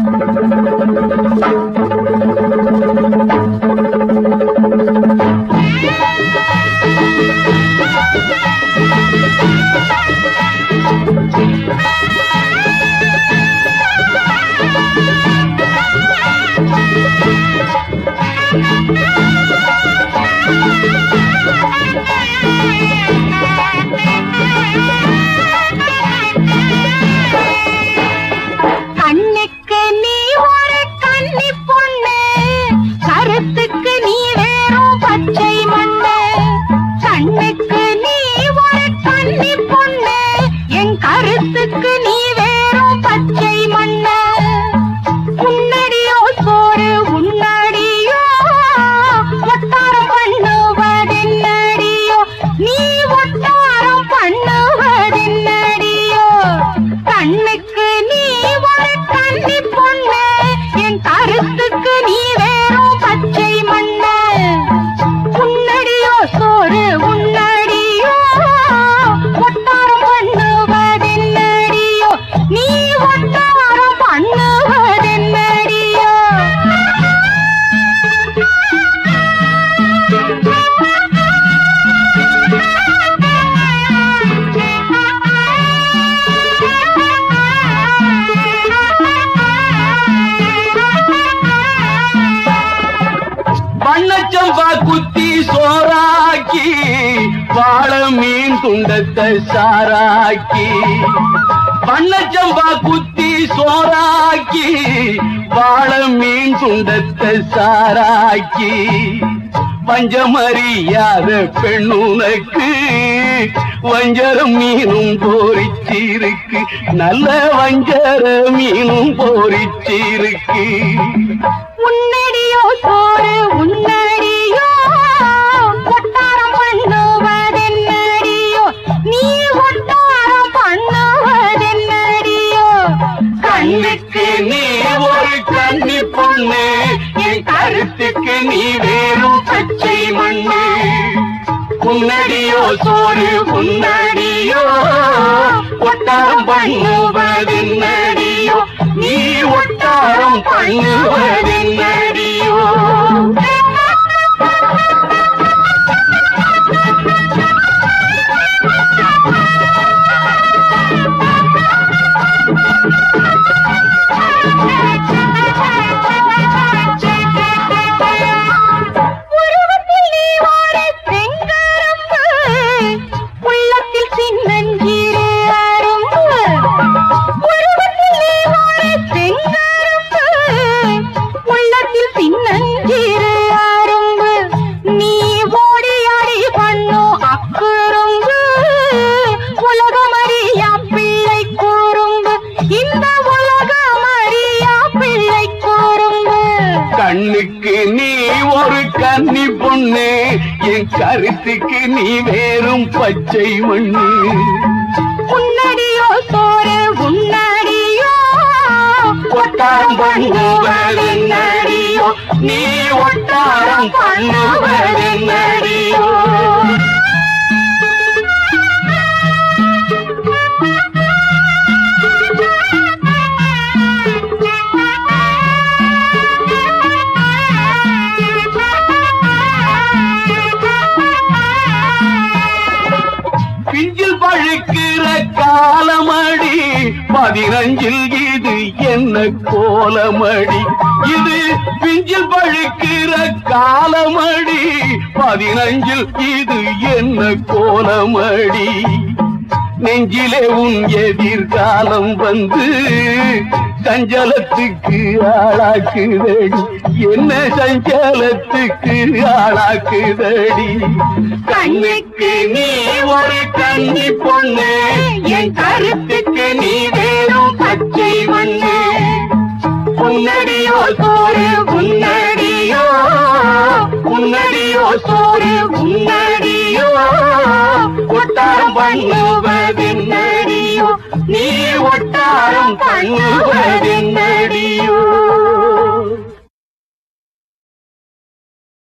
கண்ணுக்கு நீ ஒரு கன்னி பொண்ணு கருத்துக்கு நீ வேறும் பச்சை மண்ணு கண்ணுக்கு நீ ஒரு கன்னி பொண்ணு என் கருத்துக்கு நீ வேறும் பச்சை மண்ணு உன்னடியோ சோறு உன்னடியோ ஒட்டாரம் பண்ணுவதென்னடியோ நீ ஒட்டாரம் பண்ணுவதென்னடியோ கண்ணுக்கு நீ ஒரு கன்னி பொண்ணு என் கருத்துக்கு நீ வேறும் பச்சை மண்ணு உன்னடியோ சோறு உன்னடியோ ஒட்டாரம் பண்ணுவதென்னடியோ நீ ஒட்டாரம் பண்ணுவதென்னடியோ வண்ணச்சம்பா குத்தி சோறாக்கி வாழ மீன் துண்டத்தை சாராக்கி வண்ணச்சம்பா குத்தி சோறாக்கி வாழ மீன் துண்டத்தை சாராக்கி பஞ்சமறியாத பெண்ணுனக்கு வஞ்சரம் மீனும் போரிச்சிருக்கு நல்ல வஞ்சர மீனும் போரிச்சிருக்கு உன்னடியோ சோறு உன்னடியோ ஒட்டாரம் பண்ணுவதென்னடியோ நீ ஒட்டாரம் பண்ணுவதென்னடியோ கண்ணுக்கு நீ ஒரு கன்னி பொண்ணு என் கருத்துக்கு நீ வேறும் பச்சை மண்ணு உன்னடியோ சோறு உன்னடியோ ஒட்டாரம் பண்ணுவதென்னடியோ நீ ஒட்டாரம் பண்ணுவதென்னடியோ உருவத்தில் நீ ஒரு செங்கரும்பு உள்ளத்தில் சின்னஞ்சிறு அரும்பு உருவத்தில் நீ ஒரு செங்கரும்பு உள்ளத்தில் சின்னஞ்சிறு அரும்பு நீ ஓடி ஆடி பண்ணும் அக்குறும்பு உலகமறியா பிள்ளை குறும்பு இந்த உலகமறியா பிள்ளை குறும்பு கண்ணுக்கு நீ ஒரு கன்னி பொண்ணு என் கருத்துக்கு நீ வேறும் பச்சை மண்ணு உன்னடியோ சோறு உன்னடியோ ஒட்டாரம் பண்ணுவதென்னடியோ நீ ஒட்டாரம் பண்ணுவதென்னடியோ பிஞ்சில் பழுக்கிற காலமடி பதினஞ்சில் இது என்ன கோலமடி இது பிஞ்சில் பழுக்கிற காலமடி பதினஞ்சில் இது என்ன கோலமடி நெஞ்சிலே உன் எதிர்காலம் வந்து சஞ்சலத்துக்கு ஆளாக்குதடி என்ன சஞ்சலத்துக்கு ஆளாக்குதடி கண்ணுக்கு நீ ஒரு கன்னி பொண்ணு என் கருத்துக்கு நீ வேறும் பச்சை மண்ணு உன்னடியோ சோறு உன்னடியோ உன்னடியோ சோறு உன்னடியோ ஒட்டாரம் பண்ணுவதென்னடியோ நீ ஒட்டாரம் பண்ணுவதென்னடியோ